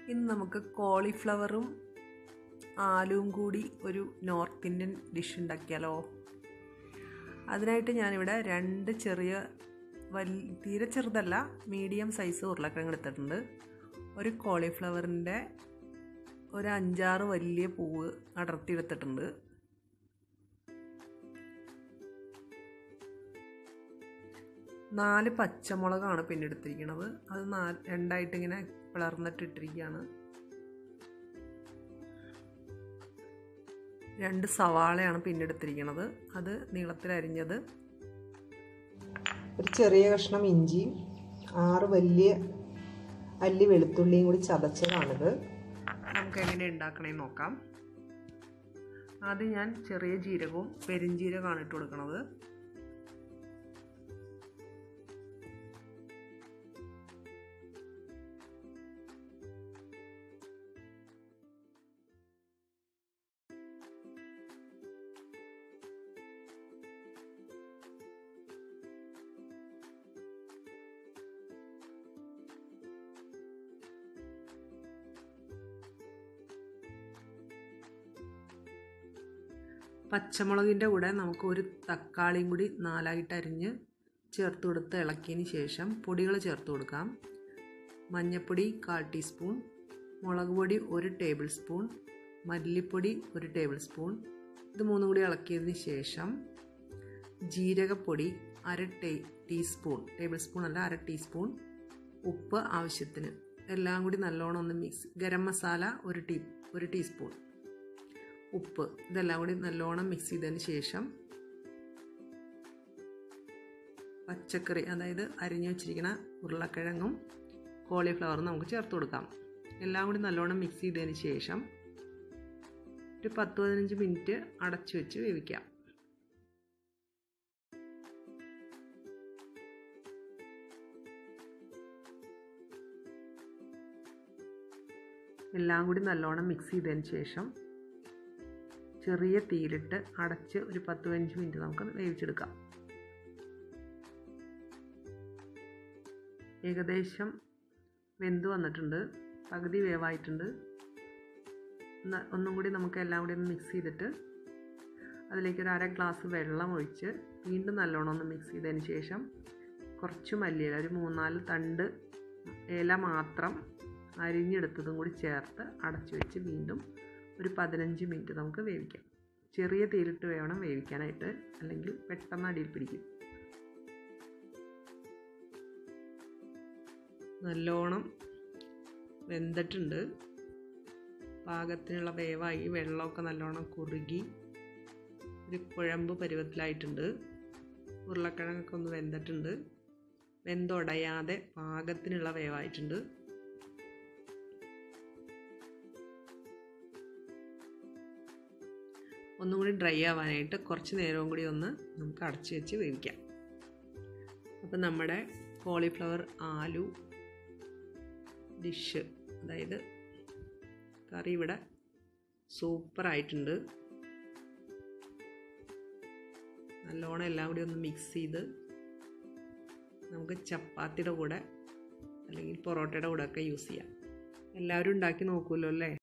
ഇന്ന് നമുക്ക് കോളിഫ്ലവറും ആലുവും കൂടി ഒരു നോർത്ത് ഇന്ത്യൻ ഡിഷ് ഉണ്ടാക്കിയാലോ അതിനായിട്ട് ഞാനിവിടെ രണ്ട് ചെറിയ വലിയ തീരെ ചെറുതല്ല മീഡിയം സൈസ് ഉരുളക്കിഴങ്ങ് എടുത്തിട്ടുണ്ട് ഒരു കോളിഫ്ലവറിൻ്റെ ഒരു അഞ്ചാറ് വലിയ പൂവ് അടർത്തി എടുത്തിട്ടുണ്ട് നാല് പച്ചമുളകാണ് പിന്നെ എടുത്തിരിക്കുന്നത് അത് നാല് രണ്ടായിട്ട് ഇങ്ങനെ പിളർന്നിട്ട് ഇട്ടിരിക്കുകയാണ് രണ്ട് സവാളയാണ് പിന്നെ എടുത്തിരിക്കുന്നത് അത് നീളത്തിലരിഞ്ഞത് ഒരു ചെറിയ കഷ്ണം ഇഞ്ചിയും ആറ് വലിയ അല്ലി വെളുത്തുള്ളിയും കൂടി ചതച്ചതാണിത് നമുക്ക് എങ്ങനെ ഉണ്ടാക്കണേന്ന് നോക്കാം ആദ്യം ഞാൻ ചെറിയ ജീരകവും പെരിഞ്ജീരകമാണ് ഇട്ട് കൊടുക്കുന്നത് പച്ചമുളകിൻ്റെ കൂടെ നമുക്ക് ഒരു തക്കാളിയും കൂടി നാലായിട്ട് അരിഞ്ഞ് ചേർത്ത് കൊടുത്ത് ഇളക്കിയതിന് ശേഷം പൊടികൾ ചേർത്ത് കൊടുക്കാം മഞ്ഞൾപ്പൊടി കാൽ ടീസ്പൂൺ മുളക് പൊടി ഒരു ടേബിൾ സ്പൂൺ മല്ലിപ്പൊടി ഒരു ടേബിൾ സ്പൂൺ ഇത് മൂന്നും കൂടി ഇളക്കിയതിന് ശേഷം ജീരകപ്പൊടി അര ടേ ടീസ്പൂൺ ടേബിൾ സ്പൂൺ അല്ല അര ടീസ്പൂൺ ഉപ്പ് ആവശ്യത്തിന് എല്ലാം കൂടി നല്ലോണം ഒന്ന് മിക്സ് ഗരം മസാല ഒരു ടീ ഒരു ടീസ്പൂൺ ഉപ്പ് ഇതെല്ലാം കൂടി നല്ലോണം മിക്സ് ചെയ്തതിന് ശേഷം പച്ചക്കറി അതായത് അരിഞ്ഞു വെച്ചിരിക്കുന്ന ഉരുളക്കിഴങ്ങും കോളിഫ്ലവറും നമുക്ക് ചേർത്ത് കൊടുക്കാം എല്ലാം കൂടി നല്ലോണം മിക്സ് ചെയ്തതിന് ശേഷം ഒരു പത്ത് പതിനഞ്ച് മിനിറ്റ് അടച്ചു വെച്ച് വേവിക്കാം എല്ലാം കൂടി നല്ലോണം മിക്സ് ചെയ്തതിന് ശേഷം ചെറിയ തീയിലിട്ട് അടച്ച് ഒരു പത്ത് പതിനഞ്ച് മിനിറ്റ് നമുക്ക് വേവിച്ചെടുക്കാം ഏകദേശം വെന്ത് വന്നിട്ടുണ്ട് പകുതി വേവായിട്ടുണ്ട് ഒന്നും കൂടി നമുക്ക് എല്ലാം കൂടി ഒന്ന് മിക്സ് ചെയ്തിട്ട് അതിലേക്ക് ഒരു അര ഗ്ലാസ് വെള്ളം ഒഴിച്ച് വീണ്ടും നല്ലോണം ഒന്ന് മിക്സ് ചെയ്തതിന് ശേഷം കുറച്ച് മല്ലിയില ഒരു മൂന്നാല് തണ്ട് ഇല മാത്രം അരിഞ്ഞെടുത്തതും കൂടി ചേർത്ത് അടച്ചു വെച്ച് വീണ്ടും ഒരു പതിനഞ്ച് മിനിറ്റ് നമുക്ക് വേവിക്കാം ചെറിയ തീയിലിട്ട് വേണം വേവിക്കാനായിട്ട് അല്ലെങ്കിൽ പെട്ടെന്ന് അടിയിൽ പിടിക്കും നല്ലോണം വെന്തിട്ടുണ്ട് പാകത്തിനുള്ള വേവായി വെള്ളമൊക്കെ നല്ലോണം കുറുകി ഒരു കുഴമ്പ് പരുവത്തിലായിട്ടുണ്ട് ഉരുളക്കിഴങ്ങൊക്കെ ഒന്ന് വെന്തിട്ടുണ്ട് വെന്തുടയാതെ പാകത്തിനുള്ള വേവായിട്ടുണ്ട് ഒന്നും കൂടി ഡ്രൈ ആവാനായിട്ട് കുറച്ച് നേരവും കൂടി ഒന്ന് നമുക്ക് അടച്ച് വെച്ച് വേവിക്കാം അപ്പം നമ്മുടെ കോളിഫ്ലവർ ആലു ഡിഷ് അതായത് കറി ഇവിടെ സൂപ്പറായിട്ടുണ്ട് നല്ലോണം എല്ലാം കൂടി ഒന്ന് മിക്സ് ചെയ്ത് നമുക്ക് ചപ്പാത്തിയുടെ കൂടെ അല്ലെങ്കിൽ പൊറോട്ടയുടെ കൂടെ ഒക്കെ യൂസ് ചെയ്യാം എല്ലാവരും ഉണ്ടാക്കി നോക്കുമല്ലോ അല്ലേ